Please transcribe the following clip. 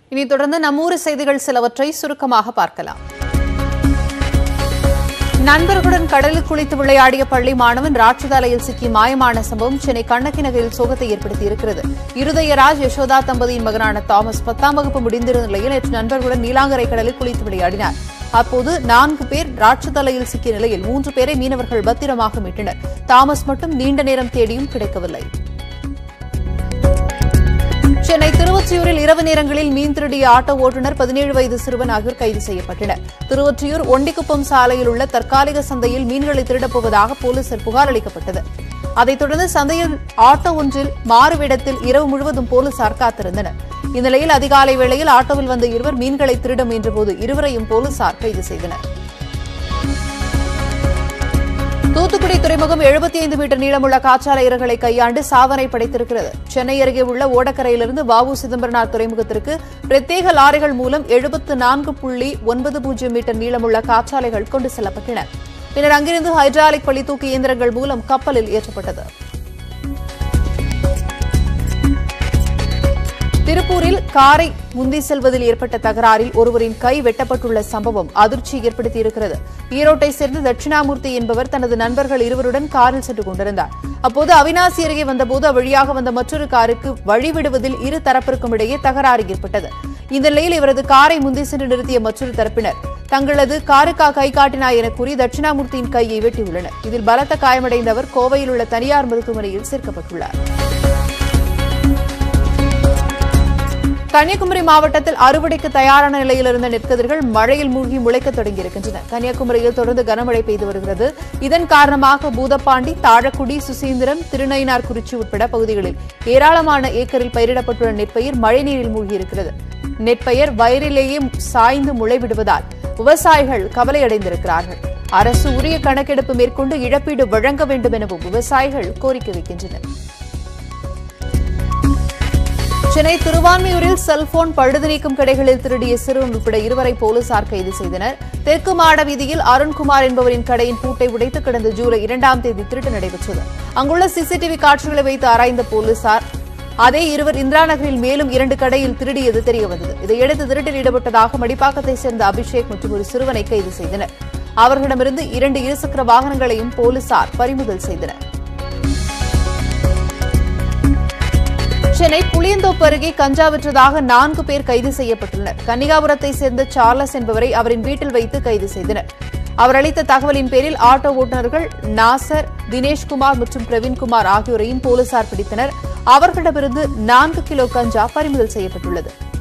இனி தொடர்ந்து நம்மூர் செய்திகள் சிலவற்றை சுருக்கமாக பார்க்கலாம் நண்பர்களுடன் கடலில் குளித்து விளையாடிய பள்ளி மாணவன் ராட்சதாலையில் சிக்கி மாயமான சம்பவம் சென்னை கண்ணகி நகரில் சோகத்தை ஏற்படுத்தியிருக்கிறது இருதயராஜ் யசோதா தம்பதியின் மகனான தாமஸ் பத்தாம் வகுப்பு முடிந்திருந்த நிலையில் நேற்று நண்பர்களுடன் நீலாங்கரை கடலில் குளித்து விளையாடினார் அப்போது நான்கு பேர் ராட்சதலையில் சிக்கிய நிலையில் மூன்று பேரை மீனவர்கள் பத்திரமாக மீட்டனர் தாமஸ் மட்டும் நீண்ட நேரம் தேடியும் கிடைக்கவில்லை சென்னை திருவொற்றியூரில் இரவு நேரங்களில் மீன் திருடிய ஆட்டோ ஓட்டுநர் பதினேழு வயது சிறுவன் ஆகியோர் கைது செய்யப்பட்டனர் திருவொற்றியூர் ஒண்டிக்குப்பம் சாலையில் உள்ள தற்காலிக சந்தையில் மீன்களை திருடப் போவதாக போலீசார் புகார் அளிக்கப்பட்டது அதைத் தொடர்ந்து சந்தையில் ஆட்டோ ஒன்றில் மாறுவிடத்தில் இரவு முழுவதும் போலீசார் காத்திருந்தனர் இந்நிலையில் அதிகாலை வேளையில் ஆட்டோவில் வந்த இருவர் மீன்களை திருட முயன்றபோது இருவரையும் போலீசார் கைது செய்தனர் தூத்துக்குடி துறைமுகம் 75 ஐந்து மீட்டர் நீளமுள்ள காற்றாலை இறகுகளை கையாண்டு சாதனை படைத்திருக்கிறது சென்னை அருகே உள்ள ஓடக்கரையிலிருந்து வாவு சிதம்பரனார் துறைமுகத்திற்கு பிரத்யேக லாரிகள் மூலம் எழுபத்து நான்கு புள்ளி ஒன்பது பூஜ்ஜியம் மீட்டர் நீளமுள்ள காற்றாலைகள் கொண்டு செல்லப்பட்டன பின்னர் அங்கிருந்து ஹைட்ராலிக் பளிதூக்கு இயந்திரங்கள் மூலம் கப்பலில் ஏற்றப்பட்டது திருப்பூரில் காரை முந்தி செல்வதில் ஏற்பட்ட தகராறில் ஒருவரின் கை வெட்டப்பட்டுள்ள சம்பவம் அதிர்ச்சி ஏற்படுத்தியிருக்கிறது ஈரோட்டை சேர்ந்த தட்சிணாமூர்த்தி என்பவர் தனது நண்பர்கள் இருவருடன் காரில் சென்று கொண்டிருந்தார் அப்போது அவினாசி அருகே வந்தபோது அவ்வழியாக வந்த மற்றொரு காருக்கு வழிவிடுவதில் இரு தரப்பிற்கும் இடையே தகராறு ஏற்பட்டது இந்த நிலையில் இவரது காரை முந்தி சென்று நிறுத்திய மற்றொரு தரப்பினர் தங்களது காருக்கா கை காட்டினாய் என கூறி தட்சிணாமூர்த்தியின் கையை வெட்டியுள்ளனர் இதில் பலத்த காயமடைந்தவர் கோவையில் உள்ள தனியார் மருத்துவமனையில் சேர்க்கப்பட்டுள்ளார் கன்னியாகுமரி மாவட்டத்தில் அறுவடைக்கு தயாரான நிலையில் இருந்த நெற்கதிர்கள் மழையில் மூழ்கி முளைக்கத் தொடங்கியிருக்கின்றன கன்னியாகுமரியில் தொடர்ந்து கனமழை பெய்து வருகிறது இதன் காரணமாக பூதப்பாண்டி தாழக்குடி சுசீந்திரம் திருநயினார்குறிச்சி உட்பட பகுதிகளில் ஏராளமான ஏக்கரில் பயிரிடப்பட்டுள்ள நெற்பயிர் மழைநீரில் மூழ்கியிருக்கிறது நெற்பயிர் வயலிலேயே சாய்ந்து முளைவிடுவதால் விவசாயிகள் கவலையடைந்திருக்கிறார்கள் அரசு உரிய கணக்கெடுப்பு மேற்கொண்டு இழப்பீடு வழங்க வேண்டும் எனவும் விவசாயிகள் கோரிக்கை வைக்கின்றனர் சென்னை திருவான்மியூரில் செல்போன் பழுது நீக்கும் கடைகளில் திருடிய சிறுவன் உட்பட இருவரை போலீசார் கைது செய்தனர் தெற்கு மாட வீதியில் அருண்குமார் என்பவரின் கடையின் பூட்டை உடைத்து கடந்த ஜூலை இரண்டாம் தேதி திருட்டு நடைபெற்றது அங்குள்ள சிசிடிவி காட்சிகளை வைத்து ஆராய்ந்த போலீசார் அதே இருவர் இந்திரா நகரில் மேலும் இரண்டு கடையில் திருடியது தெரியவந்தது இதையடுத்து திருட்டில் ஈடுபட்டதாக மடிப்பாக்கத்தை சேர்ந்த அபிஷேக் மற்றும் ஒரு சிறுவனை கைது செய்தனர் அவர்களிடமிருந்து இரண்டு இருசக்கர வாகனங்களையும் போலீசார் பறிமுதல் செய்தனர் சென்னை புளியந்தோப்பு அருகே கஞ்சா விற்றதாக நான்கு பேர் கைது செய்யப்பட்டுள்ளனர் கன்னிகாபுரத்தை சேர்ந்த சார்லஸ் என்பவரை அவரின் வீட்டில் வைத்து கைது செய்தனர் அவர் அளித்த தகவலின் பேரில் ஆட்டோ ஓட்டுநர்கள் நாசர் தினேஷ்குமார் மற்றும் பிரவீன்குமார் ஆகியோரையும் போலீசார் பிடித்தனர் அவர்களிடமிருந்து நான்கு கிலோ கஞ்சா பறிமுதல் செய்யப்பட்டுள்ளது